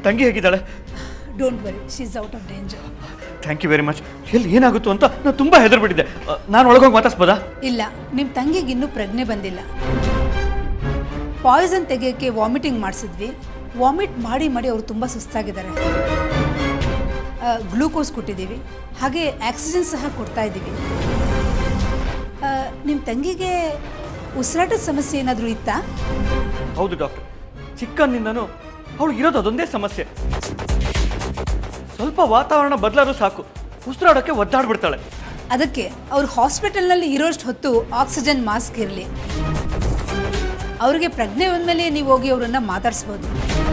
ತಂಗಿ ಹೇಗಿದ್ದಾಳೆ don't worry she is out of danger thank you very much ಎಲ್ಲಿ ಏನಾಗುತ್ತೋ ಅಂತ ನಾನು ತುಂಬ ಹೆದರ್ಬಿಟ್ಟಿದ್ದೆ ನಾನು ಒಳಗೋಗಿ ಮಾತಾಡ್ಸ್ಬೋದಾ ಇಲ್ಲ ನಿಮ್ಮ ತಂಗಿಗೆ ಇನ್ನೂ ಪ್ರಜ್ಞೆ ಬಂದಿಲ್ಲ ಪಾಯ್ಸನ್ ತೆಗೆಯೋಕ್ಕೆ ವಾಮಿಟಿಂಗ್ ಮಾಡಿಸಿದ್ವಿ ವಾಮಿಟ್ ಮಾಡಿ ಮಾಡಿ ಅವರು ತುಂಬ ಸುಸ್ತಾಗಿದ್ದಾರೆ ಗ್ಲೂಕೋಸ್ ಕೊಟ್ಟಿದ್ದೀವಿ ಹಾಗೆ ಆಕ್ಸಿಜನ್ ಸಹ ಕೊಡ್ತಾ ಇದ್ದೀವಿ ನಿಮ್ಮ ತಂಗಿಗೆ ಉಸಿರಾಟದ ಸಮಸ್ಯೆ ಏನಾದರೂ ಇತ್ತಾ ಹೌದು ಡಾಕ್ಟರ್ ಚಿಕ್ಕಂದಿಂದನೂ ಅವಳು ಇರೋದು ಅದೊಂದೇ ಸಮಸ್ಯೆ ಸ್ವಲ್ಪ ವಾತಾವರಣ ಬದಲಾದ್ರೂ ಸಾಕು ಉಸಿರಾಡೋಕ್ಕೆ ಒದ್ದಾಡ್ಬಿಡ್ತಾಳೆ ಅದಕ್ಕೆ ಅವ್ರು ಹಾಸ್ಪಿಟಲ್ನಲ್ಲಿ ಇರೋಷ್ಟು ಹೊತ್ತು ಆಕ್ಸಿಜನ್ ಮಾಸ್ಕ್ ಇರಲಿ ಅವ್ರಿಗೆ ಪ್ರಜ್ಞೆ ಬಂದಮೇಲೆ ನೀವು ಹೋಗಿ ಅವರನ್ನು ಮಾತಾಡಿಸ್ಬೋದು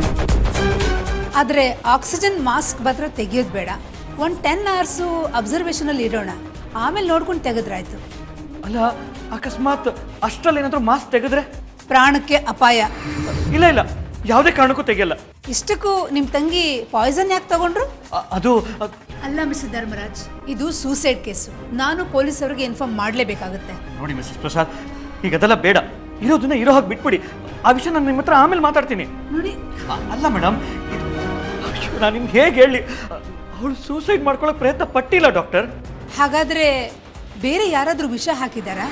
ಆದರೆ ಆಕ್ಸಿಜನ್ ಮಾಸ್ಕ್ ಮಾತ್ರ ತೆಗಿಯೋದು ಬೇಡ ಒಂದು ಟೆನ್ ಅವರ್ಸು ಅಬ್ಸರ್ವೇಷನಲ್ಲಿ ಇಡೋಣ ಆಮೇಲೆ ನೋಡ್ಕೊಂಡು ತೆಗೆದ್ರಾಯ್ತು ಅಲ್ಲ ಅಕಸ್ಮಾತ್ ಅಷ್ಟರಲ್ಲಿ ಏನಾದರೂ ಮಾಸ್ಕ್ ತೆಗೆದ್ರೆ ಪ್ರಾಣಕ್ಕೆ ಅಪಾಯ ಇಲ್ಲ ಇಲ್ಲ ಯಾವುದೇ ಕಾರಣಕ್ಕೂ ತೆಗಿಯಲ್ಲ ಇಷ್ಟಕ್ಕೂ ನಿಮ್ಮ ತಂಗಿ ಪಾಯ್ಸನ್ ಯಾಕೆ ತಗೊಂಡ್ರು ಅ- ಅದು ಅದ್- ಅಲ್ಲ ಮಿಸ್ಟರ್ ಧರ್ಮರಾಜ್ ಇದು ಸೂಸೈಡ್ ಕೇಸು ನಾನು ಪೊಲೀಸವ್ರಿಗೆ ಇನ್ಫಾರ್ಮ್ ಮಾಡಲೇಬೇಕಾಗುತ್ತೆ ನೋಡಿ ನೋಡಿ ಮಿಸ್ಸಸ್ ಪ್ರಸಾದ್ ಈಗ ಅದೆಲ್ಲ ಬೇಡ ಇರೋದನ್ನ ಇರೋ ಹಾಗೆ ಬಿಟ್ಬಿಡಿ ಆ ವಿಷಯ ನಾನು ನಿಮ್ಮ ಹತ್ರ ಆಮೇಲೆ ಮಾತಾಡ್ತೀನಿ ನೋಡಿ ಅ- ಅಲ್ಲ ಮೇಡಮ್ ನಾನು ನಿಮ್ಗೆ ಹೇಗೆ ಹೇಳಿ ಅವಳು ಸೂಸೈಡ್ ಮಾಡ್ಕೊಳ್ಳೋ ಪ್ರಯತ್ನ ಪಟ್ಟಿಲ್ಲ ಡಾಕ್ಟರ್ ಹಾಗಾದ್ರೆ ಬೇರೆ ಯಾರಾದರೂ ವಿಷ ಹಾಕಿದ್ದಾರಾ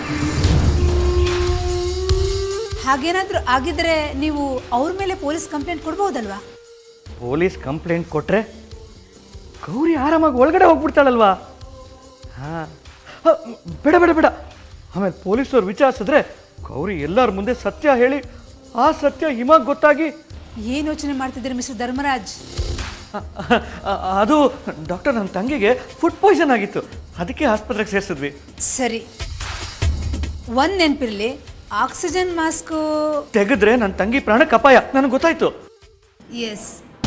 ಹಾಗೇನಾದ್ರೂ ಆಗಿದ್ರೆ ನೀವು ಅವ್ರ ಮೇಲೆ ಪೊಲೀಸ್ ಕಂಪ್ಲೇಂಟ್ ಕೊಡ್ಬೋದಲ್ವಾ ಪೊಲೀಸ್ ಕಂಪ್ಲೇಂಟ್ ಕೊಟ್ರೆ ಗೌರಿ ಆರಾಮಾಗಿ ಒಳಗಡೆ ಹೋಗ್ಬಿಡ್ತಾಳಲ್ವಾ ಹಾಂ ಬೇಡ ಬೇಡ ಬೇಡ ಆಮೇಲೆ ಪೊಲೀಸವ್ರು ವಿಚಾರಿಸಿದ್ರೆ ಗೌರಿ ಎಲ್ಲರ ಮುಂದೆ ಸತ್ಯ ಹೇಳಿ ಆ ಸತ್ಯ ಹಿಮಾಗ್ ಗೊತ್ತಾಗಿ ಏನು ಯೋಚನೆ ಮಾಡ್ತಿದ್ದೀರಿ ಮಿಸ್ಟರ್ ಧರ್ಮರಾಜ್ ಅ- ಅ- ಅದು ಡಾಕ್ಟರ್ ನನ್ನ ತಂಗಿಗೆ ಫುಡ್ ಪಾಯ್ಸನ್ ಆಗಿತ್ತು ಅದಕ್ಕೆ ಆಸ್ಪತ್ರೆಗೆ ಸೇರಿಸಿದ್ವಿ ಸರಿ ಒಂದು ನೆನಪಿರಲಿ ಆಕ್ಸಿಜನ್ ಮಾಸ್ಕು ತೆಗೆದ್ರೆ ನನ್ನ ತಂಗಿ ಪ್ರಾಣಕ್ಕೆ ಅಪಾಯ ನನಗೆ ಗೊತ್ತಾಯ್ತು ಎಸ್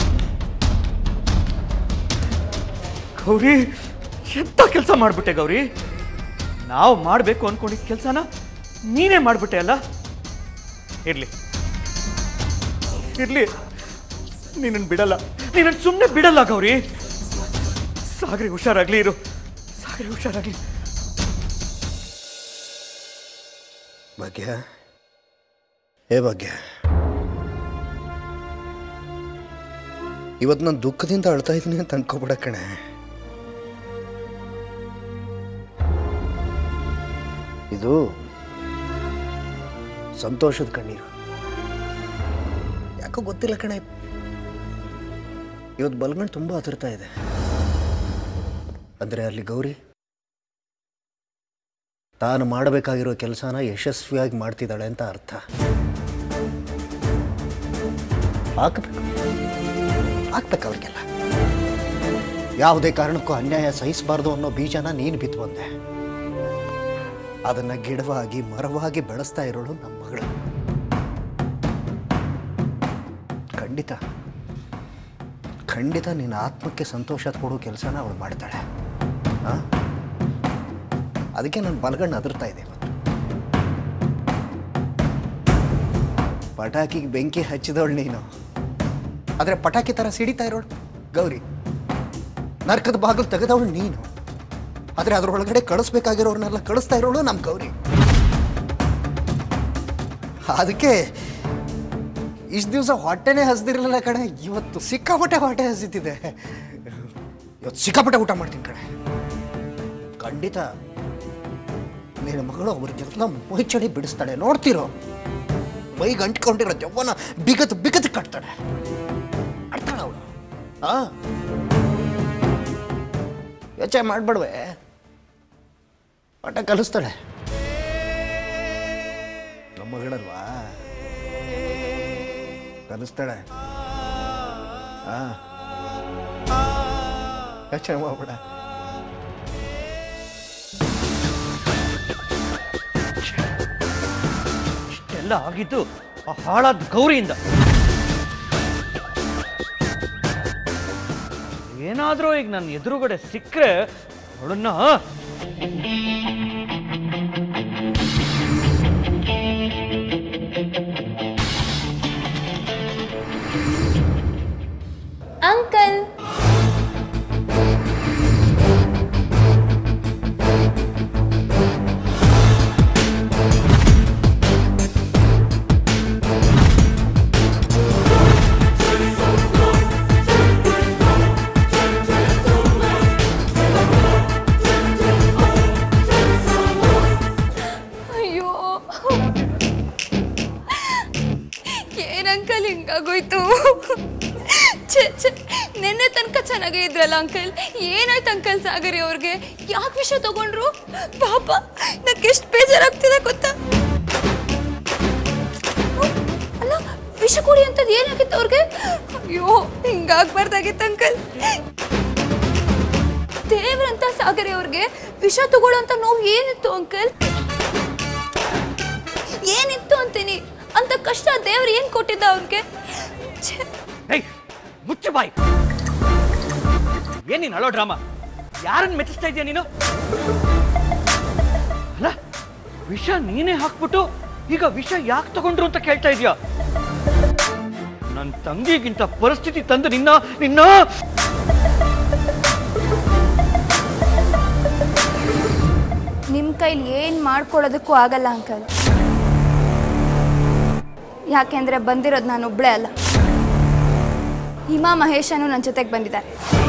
ಗೌರಿ ಎಂತ ಕೆಲಸ ಮಾಡಿಬಿಟ್ಟೆ ಗೌರಿ ನಾವು ಮಾಡಬೇಕು ಅಂದ್ಕೊಂಡಿದ್ದ ಕೆಲಸನ ನೀನೇ ಮಾಡಿಬಿಟ್ಟೆ ಅಲ್ಲ ಇರಲಿ ಇರಲಿ ನೀನನ್ನು ಬಿಡಲ್ಲ ನೀನನ್ನು ಸುಮ್ಮನೆ ಬಿಡಲ್ಲ ಗೌರಿ ಸಾಗರಿ ಹುಷಾರಾಗ್ಲಿ ಇರು ಸಾಗರಿ ಹುಷಾರಾಗ್ಲಿ ಭಾಗ್ಯ ಏ ಭಾಗ್ಯ ಇವತ್ತು ನಾನು ದುಃಖದಿಂದ ಅಳ್ತಾ ಇದ್ದೀನಿ ಅಂತ ಅನ್ಕೋಬೇಡ ಕಣೆ ಇದು ಸಂತೋಷದ ಕಣ್ಣೀರು ಯಾಕೋ ಗೊತ್ತಿಲ್ಲ ಕಣೆ ಇವತ್ತು ಬಲ್ಗಂಡು ತುಂಬ ಹತ್ತಿರ್ತಾ ಇದೆ ಅಂದರೆ ಅಲ್ಲಿ ಗೌರಿ ತಾನು ಮಾಡಬೇಕಾಗಿರೋ ಕೆಲಸನ ಯಶಸ್ವಿಯಾಗಿ ಮಾಡ್ತಿದ್ದಾಳೆ ಅಂತ ಅರ್ಥ ಹಾಕಬೇಕು ಹಾಕ್ಬೇಕು ಅವ್ರಿಗೆಲ್ಲ ಯಾವುದೇ ಕಾರಣಕ್ಕೂ ಅನ್ಯಾಯ ಸಹಿಸಬಾರ್ದು ಅನ್ನೋ ಬೀಜನ ನೀನು ಬಿತ್ತು ಬಂದೆ ಅದನ್ನ ಗಿಡವಾಗಿ ಮರವಾಗಿ ಬೆಳೆಸ್ತಾ ಇರೋಳು ನಮ್ಮ ಮಗಳು ಖಂಡಿತ ಖಂಡಿತ ನಿನ್ನ ಆತ್ಮಕ್ಕೆ ಸಂತೋಷ ಕೊಡೋ ಕೆಲಸನ ಅವಳು ಮಾಡ್ತಾಳೆ ಹಾಂ ಅದಕ್ಕೆ ನಾನು ಬಲಗಣ್ಣು ಅದರ್ತಾ ಇದೆ ಇವತ್ತು ಪಟಾಕಿಗೆ ಬೆಂಕಿ ಹಚ್ಚಿದವಳು ನೀನು ಆದರೆ ಪಟಾಕಿ ಥರ ಸಿಡಿತಾ ಇರೋಳು ಗೌರಿ ನರ್ಕದ ಬಾಗಿಲು ತೆಗೆದವಳು ನೀನು ಆದರೆ ಅದರೊಳಗಡೆ ಕಳಿಸ್ಬೇಕಾಗಿರೋರ್ನೆಲ್ಲ ಕಳಿಸ್ತಾ ಇರೋಳು ನಮ್ಮ ಗೌರಿ ಅದಕ್ಕೆ ಇಷ್ಟು ದಿವಸ ಹೊಟ್ಟೆನೇ ಹಸ್ದಿರಲಿಲ್ಲ ಕಣೆ ಇವತ್ತು ಸಿಕ್ಕಾಪಟ್ಟೆ ಹೊಟ್ಟೆ ಹಸಿತಿದೆ ಇವತ್ತು ಸಿಕ್ಕಾಪಟ್ಟೆ ಊಟ ಮಾಡ್ತೀನಿ ಕಣೆ ಖಂಡಿತ ನಿನ್ನ ಮಗಳು ಅವ್ರಿಗೆಲ್ಲ ಮೈಚಳಿ ಬಿಡಿಸ್ತಾಳೆ ನೋಡ್ತಿರೋ ಮೈ ಗಂಟ್ಕೊಂಡಿರೋ ಜವ್ವನ ಬಿಗತ್ ಬಿಗತ್ ಕಟ್ತಾಳೆ ಆಡ್ತಾಳ ಅವಳು ಆ ಯೋಚನೆ ಮಾಡ್ಬೇಡ್ವೆ ಪಾಠ ಕಲಿಸ್ತಾಳೆ ನಮ್ಮ ಮಗಳಲ್ವಾ ಕಲಿಸ್ತಾಳೆ ಆ ಯೋಚನೆ ಮಾಡ್ಬೇಡ ಇಷ್ಟೆಲ್ಲ ಆಗಿದ್ದು ಆ ಹಾಳಾದ ಗೌರಿಯಿಂದ ಏನಾದರೂ ಈಗ ನನ್ನ ಎದುರುಗಡೆ ಸಿಕ್ಕರೆ ಅವಳನ್ನ ಅಂಕಲ್ Thank ಹೇಳಿದ್ರಲ್ಲ ಅಂಕಲ್ ಏನಾಯ್ತು ಅಂಕಲ್ ಸಾಗರಿ ಅವ್ರಿಗೆ ಯಾಕೆ ವಿಷಯ ತಗೊಂಡ್ರು ಪಾಪ ನಂಗೆ ಎಷ್ಟು ಬೇಜಾರಾಗ್ತಿದೆ ಗೊತ್ತಾ ಅಲ್ಲ ವಿಷ ಕುಡಿ ಅಂತದ್ ಏನಾಗಿತ್ತು ಅವ್ರಿಗೆ ಅಯ್ಯೋ ಹಿಂಗಾಗ್ಬಾರ್ದಾಗಿತ್ತು ಅಂಕಲ್ ದೇವ್ರಂತ ಸಾಗರಿ ಅವ್ರಿಗೆ ವಿಷ ತಗೊಳ್ಳೋಂತ ನೋವು ಏನಿತ್ತು ಅಂಕಲ್ ಏನಿತ್ತು ಅಂತೀನಿ ಅಂತ ಕಷ್ಟ ದೇವ್ರು ಏನ್ ಕೊಟ್ಟಿದ್ದ ಅವ್ರಿಗೆ ಛೆ, ಏಯ್ ಮುಚ್ಚು ಬಾಯ್ ಏನ್ ನೀನು ಅಳೋ ಡ್ರಾಮಾ ಯಾರನ್ನ ಮೆಚ್ಚಿಸ್ತಾ ಇದೀಯ ನೀನು ಅಲ್ಲ ವಿಷ ನೀನೇ ಹಾಕ್ಬಿಟ್ಟು ಈಗ ವಿಷ ಯಾಕೆ ತಗೊಂಡ್ರು ಅಂತ ಕೇಳ್ತಾ ಇದೀಯ ನನ್ನ ತಂಗಿಗಿಂತ ಪರಿಸ್ಥಿತಿ ತಂದು ನಿನ್ನ ನಿನ್ನ ನಿಮ್ ಕೈಲಿ ಏನ್ ಮಾಡ್ಕೊಳ್ಳೋದಕ್ಕೂ ಆಗಲ್ಲ ಅಂಕಲ್ ಯಾಕೆಂದ್ರೆ ಬಂದಿರೋದು ನಾನು ಒಬ್ಳೆ ಅಲ್ಲ ಹಿಮಾ ಮಹೇಶನು ನನ್ನ ಜೊತೆಗೆ ಬಂದಿದ್ದಾರೆ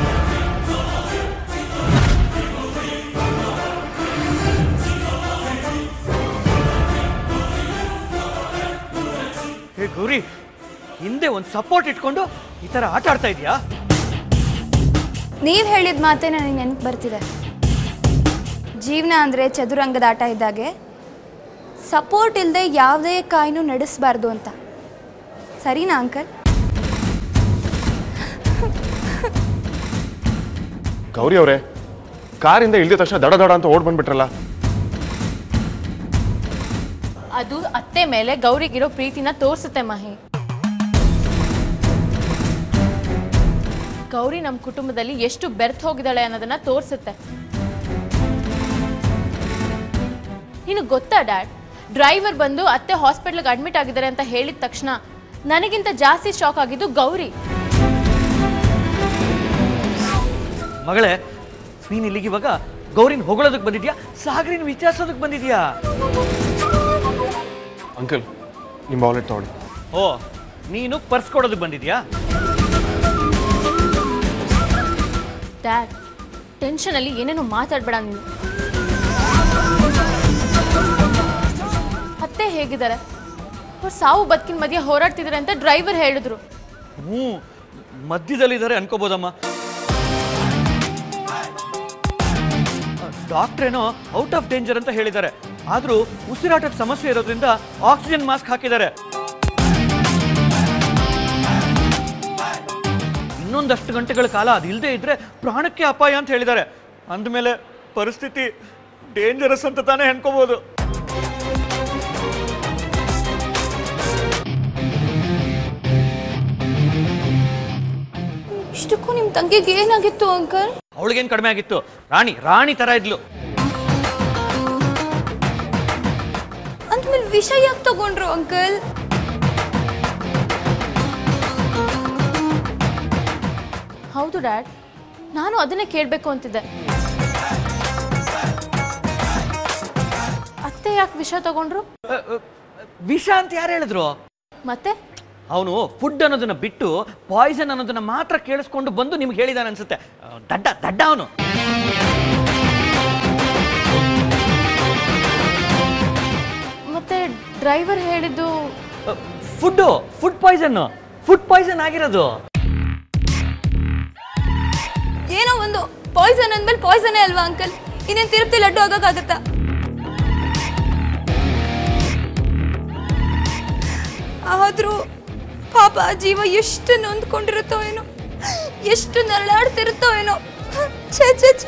ಹೇ ಗೌರಿ ಹಿಂದೆ ಒಂದು ಸಪೋರ್ಟ್ ಇಟ್ಕೊಂಡು ಈ ತರ ಆಟ ಆಡ್ತಾ ಇದೀಯಾ ನೀವ್ ಹೇಳಿದ ಮಾತೇ ನನಗೆ ನೆನಪು ಬರ್ತಿದೆ ಜೀವನ ಅಂದ್ರೆ ಚದುರಂಗದ ಆಟ ಇದ್ದಾಗೆ ಸಪೋರ್ಟ್ ಇಲ್ಲದೆ ಯಾವುದೇ ಕಾಯಿನೂ ನಡೆಸಬಾರ್ದು ಅಂತ ಸರಿನಾ ಅಂಕಲ್ ಗೌರಿ ಅವರೇ ಕಾರಿಂದ ಇಳಿದ ತಕ್ಷಣ ದಡ ದಡ ಅಂತ ಓಡ್ ಬಂದ್ಬಿಟ್ರಲ್ಲ ಅದು ಅತ್ತೆ ಮೇಲೆ ಗೌರಿಗಿರೋ ಪ್ರೀತಿನ ತೋರಿಸುತ್ತೆ ಮಹಿ ಗೌರಿ ನಮ್ಮ ಕುಟುಂಬದಲ್ಲಿ ಎಷ್ಟು ಬೆರ್ತ್ ಹೋಗಿದ್ದಾಳೆ ಅನ್ನೋದನ್ನ ತೋರಿಸುತ್ತೆ ನಿನಗೆ ಗೊತ್ತಾ ಡ್ಯಾಡ್ ಡ್ರೈವರ್ ಬಂದು ಅತ್ತೆ ಹಾಸ್ಪಿಟ್ಲಿಗೆ ಅಡ್ಮಿಟ್ ಆಗಿದ್ದಾರೆ ಅಂತ ಹೇಳಿದ ತಕ್ಷಣ ನನಗಿಂತ ಜಾಸ್ತಿ ಶಾಕ್ ಆಗಿದ್ದು ಗೌರಿ ಮಗಳೇ ನೀನ್ ಇಲ್ಲಿಗೆ ಇವಾಗ ಗೌರಿನ ಹೊಗಳೋದಕ್ಕೆ ಬಂದಿದ್ಯಾ ಸಾಗರಿನ ವಿಚಾರಿಸೋದಕ್ಕೆ ಬಂದಿದ್ಯಾ ಅಂಕಲ್ ನಿಮ್ಮ ವಾಲೆಟ್ ತಗೊಳ್ಳಿ ಓ ನೀನು ಪರ್ಸ್ ಕೊಡೋದಕ್ಕೆ ಬಂದಿದ್ಯಾ ಡ್ಯಾಡ್ ಟೆನ್ಷನಲ್ಲಿ ಏನೇನೋ ಮಾತಾಡ್ಬೇಡ ನೀನು ಅತ್ತೆ ಹೇಗಿದ್ದಾರೆ ಅವ್ರು ಸಾವು ಬದುಕಿನ ಮಧ್ಯೆ ಹೋರಾಡ್ತಿದ್ದಾರೆ ಅಂತ ಡ್ರೈವರ್ ಹೇಳಿದ್ರು ಹ್ಞೂ ಮಧ್ಯದಲ್ಲಿದ್ದಾರೆ ಅನ್ಕೋಬೋದಮ್ಮ ಡಾಕ್ಟ್ರೇನೋ ಔಟ್ ಆಫ್ ಡೇಂಜರ್ ಅಂತ ಹೇಳಿದ್ದಾರೆ ಆದರೂ ಉಸಿರಾಟದ ಸಮಸ್ಯೆ ಇರೋದ್ರಿಂದ ಆಕ್ಸಿಜನ್ ಮಾಸ್ಕ್ ಹಾಕಿದ್ದಾರೆ ಇನ್ನೊಂದಷ್ಟು ಗಂಟೆಗಳ ಕಾಲ ಅದು ಇಲ್ಲದೆ ಇದ್ರೆ ಪ್ರಾಣಕ್ಕೆ ಅಪಾಯ ಅಂತ ಹೇಳಿದ್ದಾರೆ ಅಂದಮೇಲೆ ಪರಿಸ್ಥಿತಿ ಡೇಂಜರಸ್ ಅಂತ ತಾನೇ ಅನ್ಕೋಬಹುದು ಇಷ್ಟಕ್ಕೂ ನಿಮ್ಮ ತಂಗಿಗೆ ಏನಾಗಿತ್ತು ಅಂಕಲ್ ಅವಳಿಗೇನು ಕಡಿಮೆ ಆಗಿತ್ತು ರಾಣಿ ರಾಣಿ ತರ ಇದ್ಲು ಅಂದ್ಮೇಲೆ ವಿಷ ಯಾಕೆ ತಗೊಂಡ್ರು ಅಂಕಲ್ ಹೌದು ಡ್ಯಾಡ್ ನಾನು ಅದನ್ನೇ ಕೇಳಬೇಕು ಅಂತಿದ್ದೆ ಅತ್ತೆ ಯಾಕೆ ವಿಷ ತಗೊಂಡ್ರು ಅ, ಅ, ವಿಷ ಅಂತ ಯಾರು ಹೇಳಿದ್ರು ಮತ್ತೆ ಅವನು ಫುಡ್ ಅನ್ನೋದನ್ನ ಬಿಟ್ಟು ಪಾಯ್ಸನ್ ಅನ್ನೋದನ್ನ ಮಾತ್ರ ಕೇಳಿಸ್ಕೊಂಡು ಬಂದು ನಿಮ್ಗೆ ಹೇಳಿದಾನೆ ಅನ್ಸುತ್ತೆ ಅ, ದಡ್ಡ ದಡ್ಡ ಅವನು ಮತ್ತೆ ಡ್ರೈವರ್ ಹೇಳಿದ್ದು food food poison food poison ಆಗಿರೋದು ಏನೋ ಒಂದು ಪಾಯ್ಸನ್ ಅಂದ್ಮೇಲೆ ಪಾಯ್ಸನೇ ಅಲ್ವಾ ಅಂಕಲ್ ಇನ್ನೇನು ತಿರುಪ್ತಿ ಲಡ್ಡು ಆಗೋಕ್ಕಾಗತ್ತಾ ಆದ್ರೂ ಪಾಪ ಆ ಜೀವ ಎಷ್ಟು ನೊಂದ್ಕೊಂಡಿರುತ್ತೋ ಏನೋ ಎಷ್ಟು ನರಳಾಡ್ತಿರುತ್ತೋ ಏನೋ ಛೇ ಛೇ ಛೇ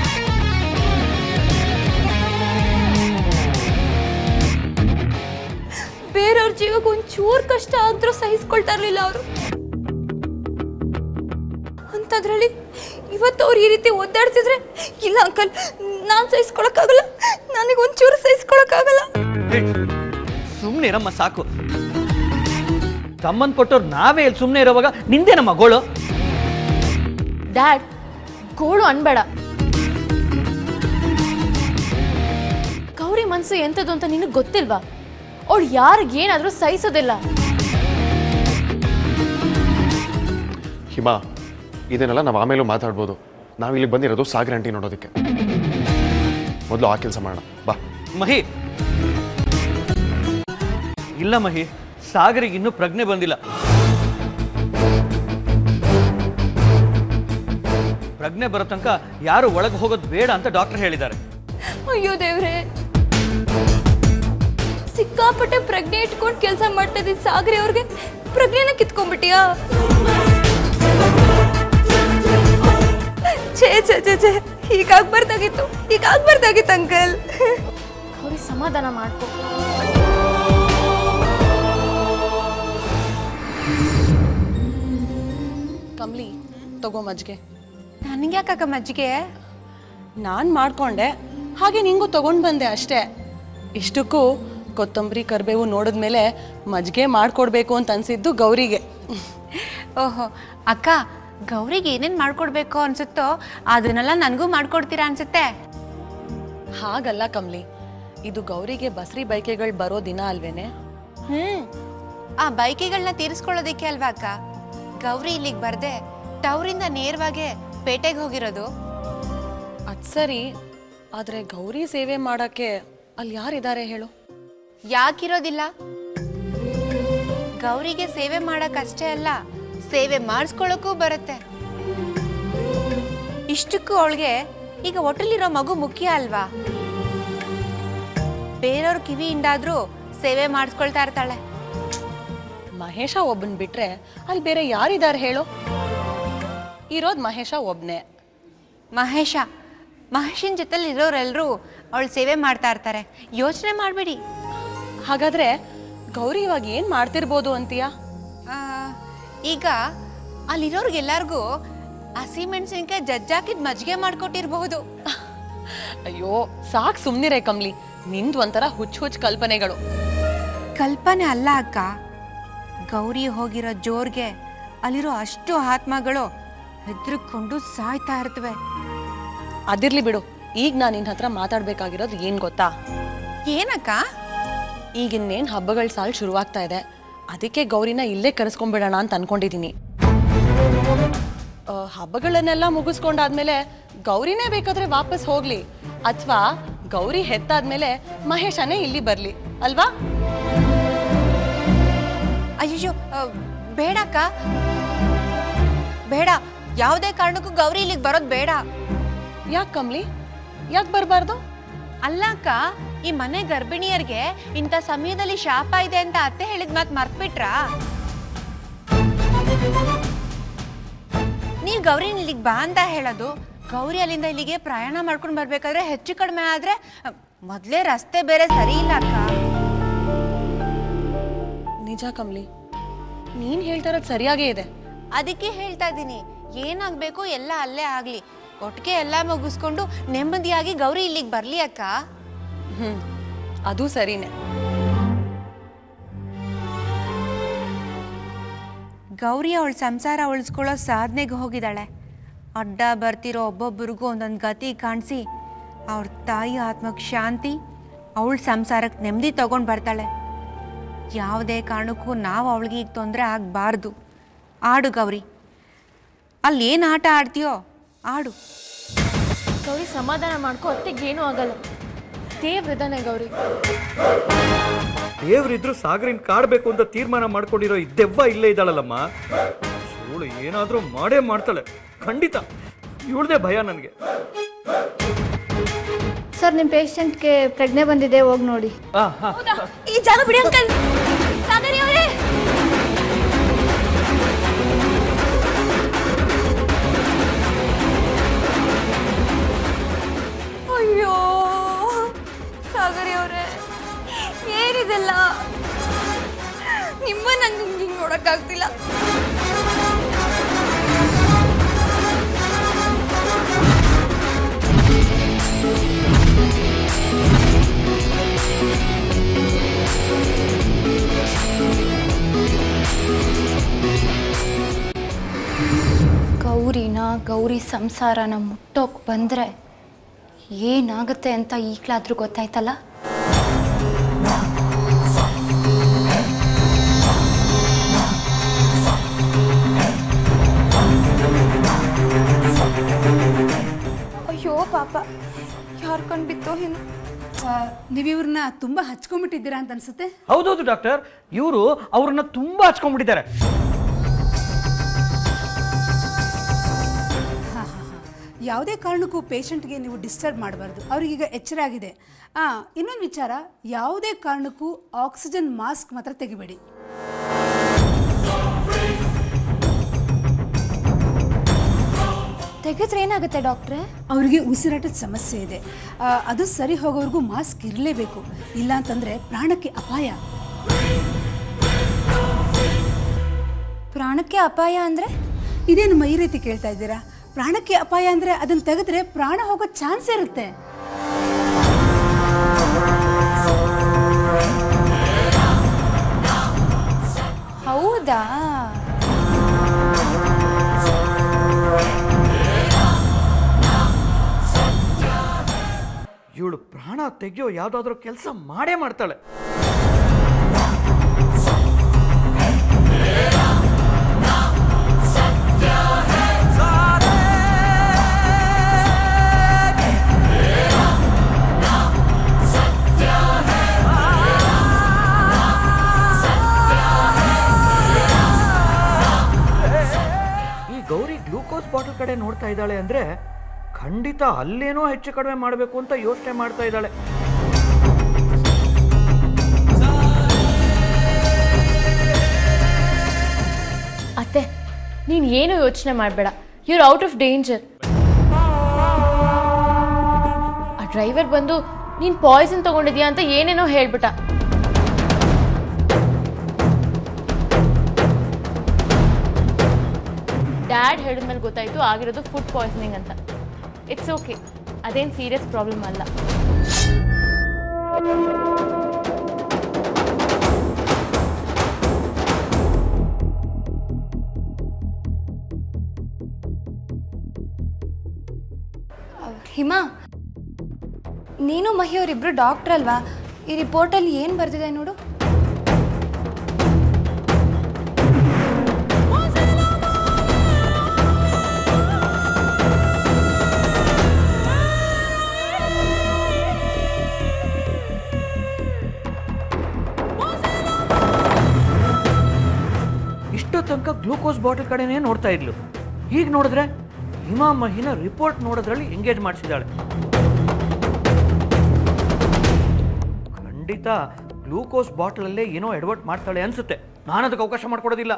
ಬೇರೆಯವ್ರ ಜೀವಕ್ಕೆ ಒಂಚೂರು ಕಷ್ಟ ಆದ್ರೂ ಸಹಿಸ್ಕೊಳ್ತಾ ಇರ್ಲಿಲ್ಲ ಅವರು ಅಂಥದ್ರಲ್ಲಿ ಇವತ್ತು ಅವ್ರು ಈ ರೀತಿ ಒದ್ದಾಡ್ತಿದ್ರೆ ಇಲ್ಲ ಅಂಕಲ್ ನಾನು ಸಹಿಸ್ಕೊಳಕ್ಕಾಗಲ್ಲ ನನಗೆ ಒಂಚೂರು ಸಹಿಸ್ಕೊಳಕ್ಕಾಗಲ್ಲ ಸುಮ್ಮನೆ ಇರಮ್ಮ ಸಾಕು ಸಂಬಂಧಪಟ್ಟವ್ರು ನಾವೇ ಇಲ್ಲಿ ಸುಮ್ಮನೆ ಇರೋವಾಗ ನಿಂದೆ ನಮ್ಮ ಗೋಳು ಡ್ಯಾಡ್ ಗೋಳು ಅನ್ಬೇಡ ಗೌರಿ ಮನ್ಸು ಎಂಥದ್ದು ಅಂತ ನಿನಗೆ ಗೊತ್ತಿಲ್ವಾ ಅವಳು ಯಾರಿಗೆ ಏನಾದರೂ ಸಹಿಸೋದಿಲ್ಲ ಹಿಮಾ ಇದನ್ನೆಲ್ಲ ನಾವು ಆಮೇಲೂ ಮಾತಾಡ್ಬೋದು ನಾವು ಇಲ್ಲಿಗೆ ಬಂದಿರೋದು ಸಾಗರ್ ಆಂಟಿ ನೋಡೋದಕ್ಕೆ ಮೊದಲು ಆ ಕೆಲಸ ಮಾಡೋಣ ಬಾ ಮಹಿ ಇಲ್ಲ ಮಹಿ ಸಾಗರಿಗೆ ಇನ್ನೂ ಪ್ರಜ್ಞೆ ಬಂದಿಲ್ಲ ಪ್ರಜ್ಞೆ ಬರೋ ತನಕ ಯಾರು ಒಳಗೆ ಹೋಗೋದು ಬೇಡ ಅಂತ ಡಾಕ್ಟರ್ ಹೇಳಿದ್ದಾರೆ ಅಯ್ಯೋ ದೇವ್ರೆ ಸಿಕ್ಕಾಪಟ್ಟೆ ಪ್ರಜ್ಞೆ ಇಟ್ಕೊಂಡು ಕೆಲಸ ಮಾಡ್ತಾ ಇದ್ದಿದ್ದು ಸಾಗರಿ ಅವ್ರಿಗೆ ಪ್ರಜ್ಞೆನ ಕಿತ್ಕೊಂಡ್ಬಿಟ್ಟಿಯಾ ಛೇ ಛೇ ಛೇ ಛೇ ಹೀಗಾಗ್ಬಾರ್ದಾಗಿತ್ತು ಹೀಗಾಗ್ಬಾರ್ದಾಗಿತ್ತು ಅಂಕಲ್ ಅವ್ರಿಗೆ ಸಮಾಧಾನ ಮಾಡ್ಕೊ ಕಮ್ಲಿ ತಗೋ ಮಜ್ಜಿಗೆ ನನಗೆ ಯಾಕಕ್ಕ ಮಜ್ಜಿಗೆ ನಾನು ಮಾಡ್ಕೊಂಡೆ ಹಾಗೆ ನಿಂಗೂ ತಗೊಂಡು ಬಂದೆ ಅಷ್ಟೇ ಇಷ್ಟಕ್ಕೂ ಕೊತ್ತಂಬರಿ ಕರಿಬೇವು ನೋಡಿದ್ಮೇಲೆ ಮಜ್ಜಿಗೆ ಮಾಡ್ಕೊಡ್ಬೇಕು ಅಂತ ಅನ್ಸಿದ್ದು ಗೌರಿಗೆ ಓಹೋ ಅಕ್ಕ ಗೌರಿಗೆ ಏನೇನು ಮಾಡ್ಕೊಡ್ಬೇಕು ಅನ್ಸುತ್ತೋ ಅದನ್ನೆಲ್ಲ ನನಗೂ ಮಾಡ್ಕೊಡ್ತೀರಾ ಅನ್ಸುತ್ತೆ ಹಾಗಲ್ಲ ಕಮ್ಲಿ ಇದು ಗೌರಿಗೆ ಬಸ್ರಿ ಬೈಕೆಗಳು ಬರೋ ದಿನ ಅಲ್ವೇನೆ ಹ್ಮ್ ಆ ಬೈಕಿಗಳನ್ನ ತೀರಿಸ್ಕೊಳ್ಳೋದಕ್ಕೆ ಅಲ್ವಾ ಅಕ್ಕ ಗೌರಿ ಇಲ್ಲಿಗೆ ಬರ್ದೆ ತವರಿಂದ ನೇರವಾಗಿ ಪೇಟೆಗೆ ಹೋಗಿರೋದು ಅದ್ ಸರಿ ಆದ್ರೆ ಗೌರಿ ಸೇವೆ ಮಾಡಕ್ಕೆ ಅಲ್ಲಿ ಯಾರಿದ್ದಾರೆ ಹೇಳು ಯಾಕಿರೋದಿಲ್ಲ ಗೌರಿಗೆ ಸೇವೆ ಮಾಡಕ್ ಅಷ್ಟೇ ಅಲ್ಲ ಸೇವೆ ಮಾಡಿಸ್ಕೊಳ್ಳೋಕ್ಕೂ ಬರುತ್ತೆ ಇಷ್ಟಕ್ಕೂ ಅವಳಿಗೆ ಈಗ ಒಟ್ಟಲಿರೋ ಮಗು ಮುಖ್ಯ ಅಲ್ವಾ ಬೇರೆಯವ್ರ ಕಿವಿಯಿಂದಾದ್ರೂ ಸೇವೆ ಮಾಡಿಸ್ಕೊಳ್ತಾ ಇರ್ತಾಳೆ ಮಹೇಶ ಒಬ್ಬನ್ ಬಿಟ್ರೆ ಅಲ್ಲಿ ಬೇರೆ ಯಾರಿದ್ದಾರೆ ಹೇಳು ಇರೋದ್ ಮಹೇಶ ಒಬ್ನೇ ಮಹೇಶ ಮಹೇಶನ್ ಜೊತೆಲಿ ಇರೋರೆಲ್ಲರೂ ಅವಳು ಸೇವೆ ಮಾಡ್ತಾ ಇರ್ತಾರೆ ಯೋಚನೆ ಮಾಡಬೇಡಿ ಹಾಗಾದ್ರೆ ಗೌರಿ ಇವಾಗ ಏನ್ ಮಾಡ್ತಿರ್ಬೋದು ಅಂತೀಯಾ ಈಗ ಅಲ್ಲಿರೋರ್ಗೆಲ್ಲರಿಗೂ ಹಸಿಮೆಣಸಿನ್ಕಾಯಿ ಜಜ್ಜಾಕಿದ್ ಮಜ್ಜಿಗೆ ಮಾಡ್ಕೊಟ್ಟಿರ್ಬಹುದು ಅಯ್ಯೋ ಸಾಕ್ ಸುಮ್ನಿರೆ ಕಮ್ಲಿ ನಿಂದ್ ಒಂಥರ ಹುಚ್ಚ್ ಹುಚ್ಚ್ ಕಲ್ಪನೆಗಳು ಕಲ್ಪನೆ ಅಲ್ಲ ಅಕ್ಕ ಗೌರಿ ಹೋಗಿರೋ ಜೋರ್ಗೆ ಅಲ್ಲಿರೋ ಅಷ್ಟು ಆತ್ಮಗಳು ಹೆದ್ರಿಕೊಂಡು ಸಾಯ್ತಾ ಇರ್ತವೆ ಅದಿರ್ಲಿ ಬಿಡು ಈಗ ನಾನು ನಿನ್ ಹತ್ರ ಮಾತಾಡ್ಬೇಕಾಗಿರೋದು ಏನ್ ಗೊತ್ತಾ ಏನಕ್ಕ ಈಗ ಇನ್ನೇನ್ ಹಬ್ಬಗಳ ಸಾಲ್ ಶುರುವಾಗ್ತಾ ಇದೆ ಅದಕ್ಕೆ ಗೌರಿನ ಇಲ್ಲೇ ಕರೆಸ್ಕೊಂಡ್ಬಿಡೋಣ ಅಂತ ಅನ್ಕೊಂಡಿದೀನಿ ಆ, ಹಬ್ಬಗಳನ್ನೆಲ್ಲ ಮುಗಿಸ್ಕೊಂಡಾದ್ಮೇಲೆ ಗೌರಿನೇ ಬೇಕಾದ್ರೆ ವಾಪಸ್ ಹೋಗ್ಲಿ ಅಥವಾ ಗೌರಿ ಹೆತ್ತಾದ್ಮೇಲೆ ಮಹೇಶನೇ ಇಲ್ಲಿ ಬರ್ಲಿ ಅಲ್ವಾ ಅಯ್ಯೋ ಬೇಡಕ್ಕ ಬೇಡ ಯಾವುದೇ ಕಾರಣಕ್ಕೂ ಗೌರಿ ಇಲ್ಲಿಗೆ ಬರೋದು ಬೇಡ ಯಾಕೆ ಕಮ್ಲಿ ಯಾಕೆ ಬರಬಾರ್ದು ಅಲ್ಲ ಅಕ್ಕ ಈ ಮನೆ ಗರ್ಭಿಣಿಯರಿಗೆ ಇಂಥ ಸಮಯದಲ್ಲಿ ಶಾಪ ಇದೆ ಅಂತ ಅತ್ತೆ ಹೇಳಿದ ಮಾತು ಮರ್ತ್ಬಿಟ್ರಾ ನೀವ್ ಗೌರಿ ಇಲ್ಲಿಗೆ ಬಾ ಅಂತ ಹೇಳೋದು ಗೌರಿ ಅಲ್ಲಿಂದ ಇಲ್ಲಿಗೆ ಪ್ರಯಾಣ ಮಾಡ್ಕೊಂಡು ಬರ್ಬೇಕಾದ್ರೆ ಹೆಚ್ಚು ಕಡಿಮೆ ಆದ್ರೆ ಅಹ್, ಮೊದ್ಲೇ ರಸ್ತೆ ಬೇರೆ ಸರಿ ಇಲ್ಲ ಅಕ್ಕ ನಿಜ ಕಮ್ಲಿ ನೀನ್ ಹೇಳ್ತಾ ಇರೋದು ಸರಿಯಾಗೇ ಇದೆ ಅದಕ್ಕೆ ಹೇಳ್ತಾ ಇದ್ದೀನಿ ಏನಾಗ್ಬೇಕು ಎಲ್ಲ ಅಲ್ಲೇ ಆಗ್ಲಿ ಒಟ್ಟಿಗೆ ಎಲ್ಲ ಮುಗಿಸ್ಕೊಂಡು ನೆಮ್ಮದಿಯಾಗಿ ಗೌರಿ ಇಲ್ಲಿಗೆ ಬರ್ಲಿ ಅಕ್ಕ ಹ್ಮ್ ಅದು ಸರಿನೇ ಗೌರಿ ಅವಳ ಸಂಸಾರ ಉಳಿಸ್ಕೊಳ್ಳೋ ಸಾಧನೆಗೆ ಹೋಗಿದ್ದಾಳೆ ಅಡ್ಡ ಬರ್ತಿರೋ ಒಬ್ಬೊಬ್ಬರಿಗೂ ಒಂದೊಂದು ಗತಿ ಕಾಣಿಸಿ ಅವ್ರ ತಾಯಿ ಆತ್ಮಕ್ಕೆ ಶಾಂತಿ ಅವಳ ಸಂಸಾರಕ್ಕೆ ನೆಮ್ಮದಿ ತಗೊಂಡು ಬರ್ತಾಳೆ ಯಾವುದೇ ಕಾರಣಕ್ಕೂ ನಾವು ಅವಳಿಗೆ ಈಗ ತೊಂದರೆ ಆಗಬಾರ್ದು ಆಡು ಗೌರಿ ಅಲ್ಲಿ ಏನು ಆಟ ಆಡ್ತೀಯೋ ಆಡು ಗೌರಿ ಸಮಾಧಾನ ಮಾಡ್ಕೊ ಅತ್ತೆಗೆ ಏನೂ ಆಗಲ್ಲ ದೇವ್ರಿದಾನೆ ಗೌರಿ ದೇವ್ರಿದ್ರು ಸಾಗರಿನ್ ಕಾಡ್ಬೇಕು ಅಂತ ತೀರ್ಮಾನ ಮಾಡ್ಕೊಂಡಿರೋ ಈ ದೆವ್ವ ಇಲ್ಲೇ ಇದ್ದಾಳಲ್ಲಮ್ಮ ಇವಳು ಏನಾದರೂ ಮಾಡೇ ಮಾಡ್ತಾಳೆ ಖಂಡಿತ ಇವಳದೇ ಭಯ ನನಗೆ ಸರ್ ನಿಮ್ಮ ಪೇಷಂಟ್ಗೆ ಪ್ರಜ್ಞೆ ಬಂದಿದೆ ಹೋಗಿ ನೋಡಿ ಹಾ ಹಾ ಈ ಜಾಗ ಬಿಡಿ ಅಂಕಲ್ ಸಾಗರಿ ಅವರೇ ಅಯ್ಯೋ ಸಾಗರಿ ಅವರೇ ಏನಿದೆಲ್ಲ ನಿಮ್ಮ ನಂಗೆ ಹಿಂಗೆ ನೋಡಕ್ಕಾಗ್ತಿಲ್ಲ ಗೌರಿನ ಗೌರಿ ಸಂಸಾರನ ಮುಟ್ಟೋಕ್ ಬಂದ್ರೆ ಏನಾಗುತ್ತೆ ಅಂತ ಈಗಲಾದ್ರೂ ಗೊತ್ತಾಯ್ತಲ್ಲ ಅಯ್ಯೋ ಪಾಪ ಯಾರು ಕಂಡು ಬಿತ್ತೋ ಏನು ನೀವು ಇವ್ರನ್ನ ತುಂಬ ಹಚ್ಕೊಂಡ್ಬಿಟ್ಟಿದ್ದೀರಾ ಅಂತ ಅನ್ಸುತ್ತೆ ಹೌದೌದು ಡಾಕ್ಟರ್ ಇವರು ಅವ್ರನ್ನ ತುಂಬಾ ಹಚ್ಕೊಂಡ್ಬಿಟ್ಟಿದ್ದಾರೆ ಯಾವುದೇ ಕಾರಣಕ್ಕೂ ಪೇಷಂಟ್ಗೆ ನೀವು ಡಿಸ್ಟರ್ಬ್ ಮಾಡಬಾರ್ದು ಅವ್ರಿಗೀಗ ಎಚ್ಚರ ಆಗಿದೆ ಹಾಂ ಇನ್ನೊಂದು ವಿಚಾರ ಯಾವುದೇ ಕಾರಣಕ್ಕೂ ಆಕ್ಸಿಜನ್ ಮಾಸ್ಕ್ ಮಾತ್ರ ತೆಗಿಬೇಡಿ ತೆಗೆದ್ರೆ ಏನಾಗುತ್ತೆ ಡಾಕ್ಟ್ರೆ ಅವರಿಗೆ ಉಸಿರಾಟದ ಸಮಸ್ಯೆ ಇದೆ ಆ, ಅದು ಸರಿ ಹೋಗೋವರೆಗೂ ಮಾಸ್ಕ್ ಇರಲೇಬೇಕು ಇಲ್ಲ ಅಂತಂದರೆ ಪ್ರಾಣಕ್ಕೆ ಅಪಾಯ ಪ್ರಾಣಕ್ಕೆ ಅಪಾಯ ಅಂದರೆ ಇದೇನು ಈ ರೀತಿ ಕೇಳ್ತಾ ಇದ್ದೀರಾ ಪ್ರಾಣಕ್ಕೆ ಅಪಾಯ ಅಂದರೆ ಅದನ್ನು ತೆಗೆದ್ರೆ ಪ್ರಾಣ ಹೋಗೋ ಚಾನ್ಸ್ ಇರುತ್ತೆ ಹೌದಾ ಇವಳು ಪ್ರಾಣ ತೆಗೆಯೋ ಯಾವುದಾದ್ರೂ ಕೆಲಸ ಮಾಡೇ ಮಾಡ್ತಾಳೆ ಈ ಗೌರಿ ಗ್ಲೂಕೋಸ್ ಬಾಟಲ್ ಕಡೆ ನೋಡ್ತಾ ಇದ್ದಾಳೆ ಅಂದ್ರೆ ಖಂಡಿತ ಅಲ್ಲೇನೋ ಹೆಚ್ಚು ಕಡಿಮೆ ಮಾಡಬೇಕು ಅಂತ ಯೋಚನೆ ಮಾಡ್ತಾ ಇದ್ದಾಳೆ ಅತ್ತೆ ನೀನು ಏನು ಯೋಚನೆ ಮಾಡಬೇಡ ಯುರ್ ಔಟ್ ಆಫ್ ಡೇಂಜರ್ ಆ ಡ್ರೈವರ್ ಬಂದು ನೀನು ಪಾಯ್ಸನ್ ತಗೊಂಡಿದ್ಯಾ ಅಂತ ಏನೇನೋ ಹೇಳ್ಬಿಟ್ಟ ಡ್ಯಾಡ್ ಹೇಳಿದ್ಮೇಲೆ ಗೊತ್ತಾಯ್ತು ಆಗಿರೋದು ಫುಡ್ ಪಾಯ್ಸನಿಂಗ್ ಅಂತ ಇಟ್ಸ್ ಓಕೆ ಅದೇನು ಸೀರಿಯಸ್ ಪ್ರಾಬ್ಲಮ್ ಅಲ್ಲ ಹಿಮಾ ನೀನು ಮಹಿ ಅವರಿಬ್ರು ಡಾಕ್ಟ್ರ್ ಅಲ್ವಾ ಈ ರಿಪೋರ್ಟಲ್ಲಿ ಏನು ಬರ್ದಿದೆ ನೋಡು ಇಷ್ಟೋ ತನಕ ಗ್ಲೂಕೋಸ್ ಬಾಟಲ್ ಕಡೆನೇ ನೋಡ್ತಾ ಇದ್ಲು ಈಗ ನೋಡಿದ್ರೆ ಹಿಮಾ ಮಹಿನ ರಿಪೋರ್ಟ್ ನೋಡೋದ್ರಲ್ಲಿ ಎಂಗೇಜ್ ಮಾಡಿಸಿದಾಳೆ ಖಂಡಿತ ಗ್ಲೂಕೋಸ್ ಬಾಟಲಲ್ಲೇ ಏನೋ ಎಡವಟ್ ಮಾಡ್ತಾಳೆ ಅನ್ಸುತ್ತೆ ನಾನು ಅದಕ್ಕೆ ಅವಕಾಶ ಮಾಡ್ಕೊಡೋದಿಲ್ಲ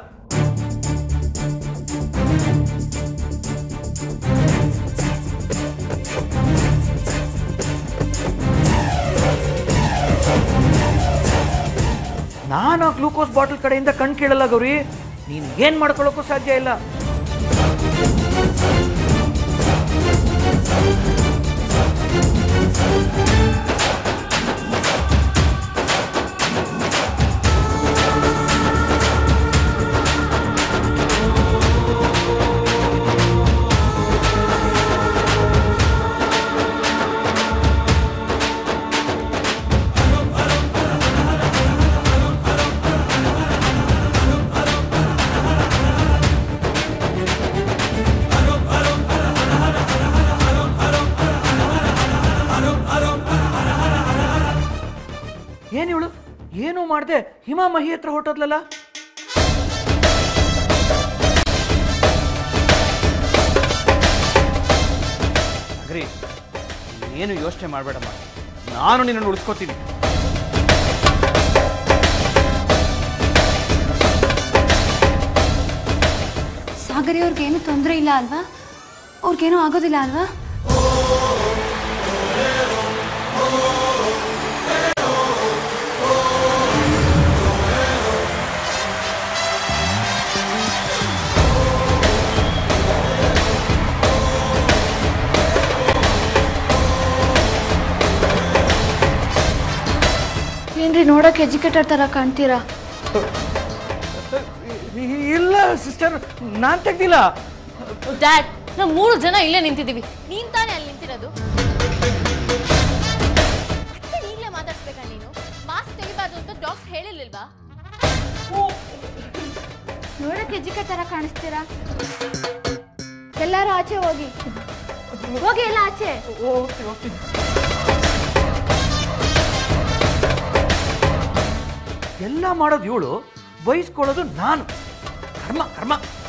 ನಾನು ಆ ಗ್ಲೂಕೋಸ್ ಬಾಟಲ್ ಕಡೆಯಿಂದ ಕಣ್ ಕೇಳಲ್ಲ ಗೌರಿ ನೀನು ಏನ್ ಮಾಡ್ಕೊಳ್ಳೋಕ್ಕೂ ಸಾಧ್ಯ ಇಲ್ಲ ಏನ್ ಇವಳು ಏನು ಮಾಡ್ದೆ ಹಿಮಾ ಮಹಿ ಹತ್ರ ಹೊಟ್ಟೋದ್ಲಲ್ಲ ಅಗ್ರಿ ಏನು ಯೋಚನೆ ಮಾಡಬೇಡಮ್ಮ ನಾನು ನಿನ್ನನ್ನು ಉಳಿಸ್ಕೋತೀನಿ ಸಾಗರಿ ಅವ್ರಿಗೇನು ತೊಂದರೆ ಇಲ್ಲ ಅಲ್ವಾ ಅವ್ರಿಗೇನೂ ಆಗೋದಿಲ್ಲ ಅಲ್ವಾ ಏನ್ರಿ ನೋಡೋಕೆ ಎಜುಕೇಟೆಡ್ ಥರ ಕಾಣ್ತೀರಾ ಇಲ್ಲ ಸಿಸ್ಟರ್ ನಾನ್ ತೆಗ್ದಿಲ್ಲ ಡ್ಯಾಡ್ ನಾವು ಮೂರು ಜನ ಇಲ್ಲೇ ನಿಂತಿದ್ದೀವಿ ನೀನ್ ತಾನೇ ಅಲ್ಲಿ ನಿಂತಿರೋದು ಅಷ್ಟೇ ಈಗಲೇ ಮಾತಾಡ್ಸ್ಬೇಕಾ ನೀನು ಮಾಸ್ಕ್ ತೆಗಿಬಾರ್ದು ಅಂತ ಡಾಕ್ಟರ್ ಹೇಳಿರ್ಲಿಲ್ವಾ ನೋಡಕ್ಕೆ ಎಜುಕೇಟ್ ಥರ ಕಾಣಿಸ್ತೀರಾ ಎಲ್ಲರೂ ಆಚೆ ಹೋಗಿ ಹೋಗಿ ಎಲ್ಲ ಆಚೆ ಎಲ್ಲ ಮಾಡೋದು ಇವಳು ಬಯಸ್ಕೊಳ್ಳೋದು ನಾನು ಕರ್ಮ ಕರ್ಮ